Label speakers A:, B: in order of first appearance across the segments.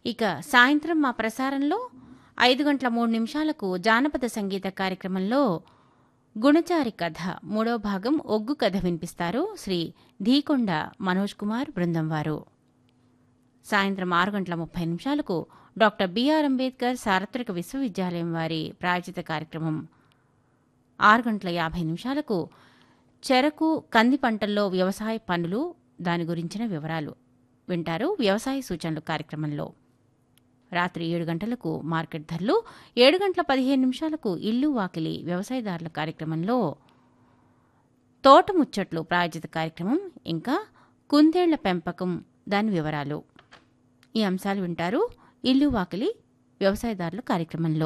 A: ఇక సాయంత్రం మా ప్రసారంలో ఐదు గంటల మూడు నిమిషాలకు జానపద సంగీత కార్యక్రమంలో గుణచారి కథ మూడో భాగం ఒగ్గు కథ వినిపిస్తారు శ్రీ ధీకొండ మనోజ్ కుమార్ బృందం వారు సాయంత్రం ఆరు గంటల ముప్పై నిమిషాలకు డాక్టర్ బిఆర్ అంబేద్కర్ సార్వత్రిక విశ్వవిద్యాలయం వారి ప్రాయోజిత కార్యక్రమం ఆరు గంటల యాభై నిమిషాలకు చెరకు కంది పంటల్లో వ్యవసాయ పనులు దాని గురించిన వివరాలు వింటారు వ్యవసాయ సూచనలు కార్యక్రమంలో రాత్రి ఏడు గంటలకు మార్కెట్ ధరలు ఏడు గంటల పదిహేను నిమిషాలకు ఇల్లు వాకిలి వ్యవసాయదారుల కార్యక్రమంలో తోట ముచ్చట్లు ప్రాయోజిత కార్యక్రమం ఇంకా కుందేళ్ల పెంపకం దాని వివరాలు ఈ అంశాలు వింటారు ఇల్లు వాకిలి వ్యవసాయదారుల కార్యక్రమంలో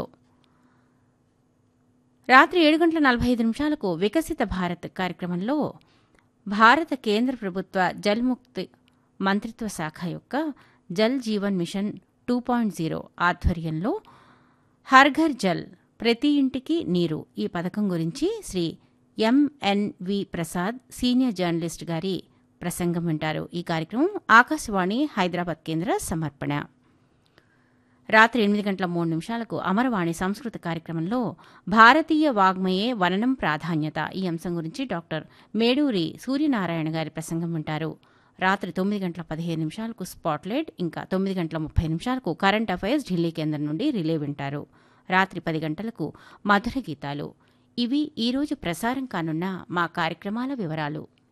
A: రాత్రి ఏడు గంటల నలభై ఐదు నిమిషాలకు వికసిత భారత్ కార్యక్రమంలో భారత కేంద్ర ప్రభుత్వ జల్ముక్తి మంత్రిత్వ శాఖ యొక్క Jal Jeevan mission two point zero ఆధ్వర్యంలో హర్ఘర్ జల్ ప్రతి ఇంటికి నీరు ఈ పథకం గురించి Shri M N V Prasad senior journalist గారి ప్రసంగం వింటారు ఈ కార్యక్రమం ఆకాశవాణి హైదరాబాద్ కేంద్ర సమర్పణ రాత్రి ఎనిమిది గంటల మూడు నిమిషాలకు అమరవాణి సంస్కృత కార్యక్రమంలో భారతీయ వాగ్మయే వననం ప్రాధాన్యత ఈ అంశం గురించి డాక్టర్ మేడూరి సూర్యనారాయణ గారి ప్రసంగం వింటారు రాత్రి తొమ్మిది గంటల పదిహేను నిమిషాలకు స్పాట్లైట్ ఇంకా తొమ్మిది గంటల ముప్పై నిమిషాలకు కరెంట్ అఫైర్స్ ఢిల్లీ కేంద్రం నుండి రిలే వింటారు రాత్రి పది గంటలకు మధుర గీతాలు ఇవి ఈరోజు ప్రసారం కానున్న మా కార్యక్రమాల వివరాలు